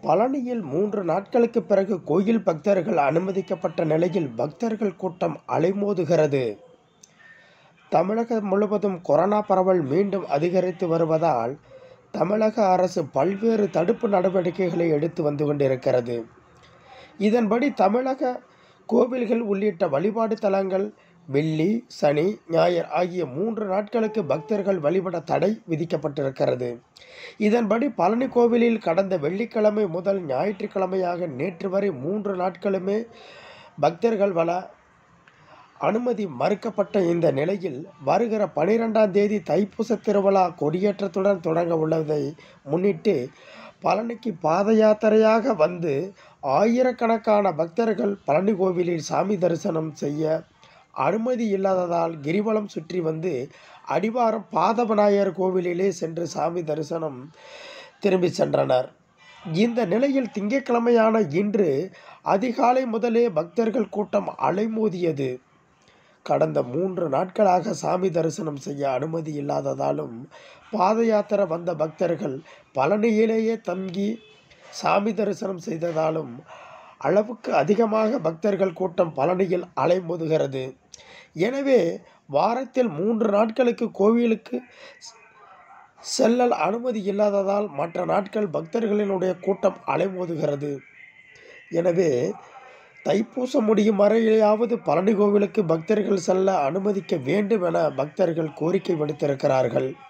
பழனியில் மூன்று நாட்களுக்கு பிறகு கோயில் பக்தர்கள் அனுமதிக்கப்பட்ட நிலையில் பக்தர்கள் கூட்டம் அலைமோதுகிறது தமிழகம் முழுவதும் கொரோனா பரவல் மீண்டும் அதிகரித்து வருவதால் தமிழக அரசு பல்வேறு தடுப்பு நடவடிக்கைகளை எடுத்து வந்து கொண்டிருக்கிறது இதன்படி தமிழக கோவில்கள் உள்ளிட்ட வழிபாடு தலங்கள் வெள்ளி சனி ஞாயிறு ஆகிய மூன்று நாட்களுக்கு பக்தர்கள் வழிபட தடை விதிக்கப்பட்டிருக்கிறது இதன்படி பழனி கோவிலில் கடந்த வெள்ளிக்கிழமை முதல் ஞாயிற்றுக்கிழமையாக நேற்று வரை மூன்று நாட்களுமே பக்தர்கள் வள அனுமதி மறுக்கப்பட்ட இந்த நிலையில் வருகிற பனிரெண்டாம் தேதி தைப்பூச திருவிழா கொடியேற்றத்துடன் தொடங்க உள்ளதை முன்னிட்டு பழனிக்கு பாத யாத்திரையாக வந்து ஆயிரக்கணக்கான பக்தர்கள் பழனி கோவிலில் சாமி தரிசனம் செய்ய அனுமதி இல்லாததால் கிரிவலம் சுற்றி வந்து அடிவாரம் பாத விநாயகர் கோவிலிலே சென்று சாமி தரிசனம் திரும்பி சென்றனர் இந்த நிலையில் திங்கட்கிழமையான இன்று அதிகாலை முதலே பக்தர்கள் கூட்டம் அலைமோதியது கடந்த மூன்று நாட்களாக சாமி தரிசனம் செய்ய அனுமதி இல்லாததாலும் பாத யாத்திரை வந்த பக்தர்கள் பழனியிலேயே தங்கி சாமி தரிசனம் செய்ததாலும் அளவுக்கு அதிகமாக பக்தர்கள் கூட்டம் பழனியில் அலைமோதுகிறது எனவே வாரத்தில் மூன்று நாட்களுக்கு கோவிலுக்கு செல்லல் அனுமதி இல்லாததால் மற்ற நாட்கள் பக்தர்களினுடைய கூட்டம் அலைமோதுகிறது எனவே தைப்பூசம் முடியும் வரையிலேயாவது பழனி கோவிலுக்கு பக்தர்கள் செல்ல அனுமதிக்க வேண்டும் என பக்தர்கள் கோரிக்கை விடுத்திருக்கிறார்கள்